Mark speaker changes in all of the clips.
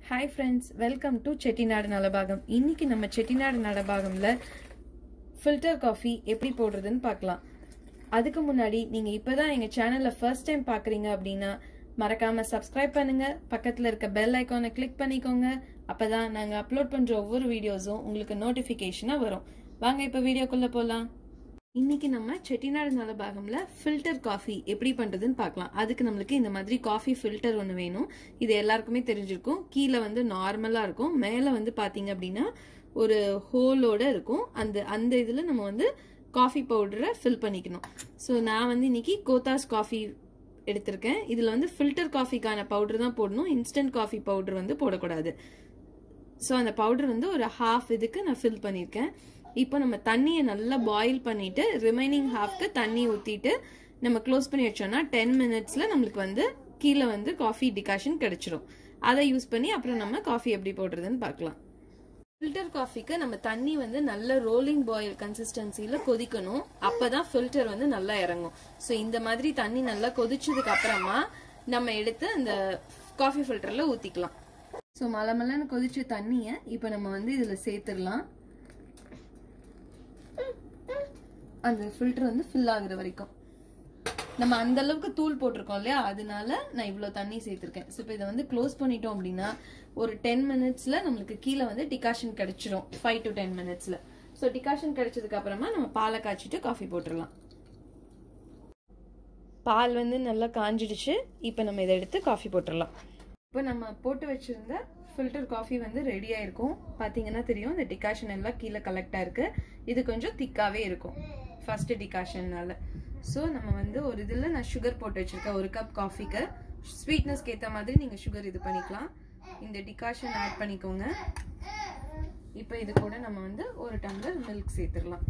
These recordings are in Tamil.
Speaker 1: hi friends welcome to Chettinad Nalabagam இன்னைக்கு நம்ம செட்டிநாடு நலபாகம்ல ஃபில்டர் காஃபி எப்படி போடுறதுன்னு பார்க்கலாம் அதுக்கு முன்னாடி நீங்க இப்பதான் எங்க சேனல்ல ஃபர்ஸ்ட் டைம் பாக்குறீங்க அப்படின்னா மறக்காம சப்ஸ்கிரைப் பண்ணுங்க பக்கத்துல இருக்க பெல் ஐக்கானை கிளிக் பண்ணிக்கோங்க அப்பதான் நாங்க அப்லோட் பண்ற ஒவ்வொரு வீடியோஸும் உங்களுக்கு நோட்டிபிகேஷனா வரும் வாங்க இப்ப வீடியோக்குள்ள போலாம் இன்னைக்கு நம்ம செட்டிநாடு நலபாகம்ல ஃபில்டர் காஃபி எப்படி பண்றதுன்னு பார்க்கலாம் அதுக்கு நம்மளுக்கு இந்த மாதிரி காஃபி ஃபில்டர் ஒன்று வேணும் இது எல்லாருக்குமே தெரிஞ்சிருக்கும் கீழே வந்து நார்மலா இருக்கும் மேலே வந்து பாத்தீங்க அப்படின்னா ஒரு ஹோலோட இருக்கும் அந்த அந்த இதில் நம்ம வந்து காஃபி பவுடரை ஃபில் பண்ணிக்கணும் ஸோ நான் வந்து இன்னைக்கு கோத்தாஸ் காஃபி எடுத்திருக்கேன் இதில் வந்து ஃபில்டர் காஃபிக்கான பவுடர் தான் போடணும் இன்ஸ்டன்ட் காஃபி பவுடர் வந்து போடக்கூடாது ஸோ அந்த பவுடர் வந்து ஒரு ஹாஃப் இதுக்கு நான் ஃபில் பண்ணியிருக்கேன் இப்போ நம்ம தண்ணியை நல்லா பாயில் பண்ணிட்டு ரிமைனிங் ஹாஃப்க்கு தண்ணி ஊற்றிட்டு நம்ம க்ளோஸ் பண்ணி வச்சோம்னா டென் மினிட்ஸில் நம்மளுக்கு வந்து கீழே வந்து காஃபி டிகாஷன் கிடைச்சிரும் அதை யூஸ் பண்ணி அப்புறம் நம்ம காஃபி எப்படி போடுறதுன்னு பார்க்கலாம் ஃபில்டர் காஃபிக்கு நம்ம தண்ணி வந்து நல்ல ரோலிங் பாயில் கன்சிஸ்டன்சியில் கொதிக்கணும் அப்பதான் ஃபில்டர் வந்து நல்லா இறங்கும் ஸோ இந்த மாதிரி தண்ணி நல்லா கொதிச்சதுக்கு அப்புறமா நம்ம எடுத்து அந்த காஃபி ஃபில்டரில் ஊற்றிக்கலாம் ஸோ மலை மலைன்னு கொதிச்ச தண்ணியை இப்போ நம்ம வந்து இதில் சேர்த்துடலாம் அந்த ஃபில்டர் வந்து ஃபில் ஆகுற வரைக்கும் நம்ம அந்த அளவுக்கு தூள் போட்டிருக்கோம் இல்லையா அதனால நான் இவ்வளோ தண்ணி சேர்த்துருக்கேன் ஸோ இப்போ இதை வந்து க்ளோஸ் பண்ணிட்டோம் அப்படின்னா ஒரு டென் மினிட்ஸ்ல நம்மளுக்கு கீழே வந்து டிகாஷன் கிடைச்சிரும் ஃபைவ் டு டென் மினிட்ஸ்ல ஸோ டிகாஷன் கிடைச்சதுக்கு அப்புறமா நம்ம பாலை காய்ச்சிட்டு காஃபி போட்டுடலாம் பால் வந்து நல்லா காஞ்சிடுச்சு இப்போ நம்ம இதை எடுத்து காஃபி போட்டுடலாம் இப்போ நம்ம போட்டு வச்சிருந்த ஃபில்டர் காஃபி வந்து ரெடி ஆயிருக்கும் பார்த்தீங்கன்னா தெரியும் இந்த டிகாஷன் எல்லாம் கீழே கலெக்ட் ஆயிருக்கு இது கொஞ்சம் திக்காவே இருக்கும் ஃபர்ஸ்ட் டிகாஷன்னால ஸோ நம்ம வந்து ஒரு இதில் நான் சுகர் போட்டு வச்சிருக்கேன் ஒரு கப் காஃபிக்கு ஸ்வீட்னஸ்க்கு ஏற்ற மாதிரி நீங்கள் சுகர் இது பண்ணிக்கலாம் இந்த டிகாஷன் ஆட் பண்ணிக்கோங்க இப்போ இது கூட நம்ம வந்து ஒரு டம்ளர் மில்க் சேர்த்துடலாம்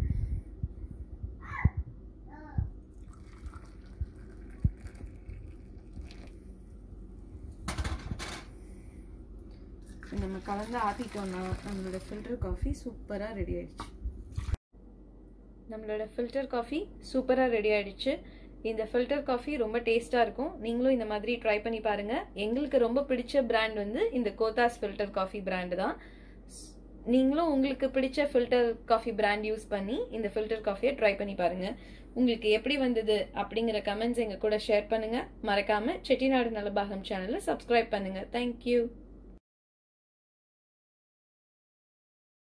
Speaker 1: நம்ம கலந்து ஆற்றிட்டோம்னா நம்மளோட ஃபில்டர் காஃபி சூப்பராக ரெடி ஆயிடுச்சு நம்மளோட ஃபில்டர் காஃபி சூப்பராக ரெடி ஆயிடுச்சு இந்த ஃபில்டர் காஃபி ரொம்ப டேஸ்ட்டாக இருக்கும் நீங்களும் இந்த மாதிரி ட்ரை பண்ணி பாருங்கள் எங்களுக்கு ரொம்ப பிடிச்ச பிராண்ட் வந்து இந்த கோத்தாஸ் ஃபில்டர் காஃபி பிராண்டு தான் நீங்களும் உங்களுக்கு பிடிச்ச ஃபில்டர் காஃபி பிராண்ட் யூஸ் பண்ணி இந்த ஃபில்டர் காஃபியை ட்ரை பண்ணி பாருங்க உங்களுக்கு எப்படி வந்தது அப்படிங்கிற கமெண்ட்ஸ் எங்க கூட ஷேர் பண்ணுங்க மறக்காம செட்டிநாடு நலபாகம் சேனலை சப்ஸ்கிரைப் பண்ணுங்க தேங்க்யூ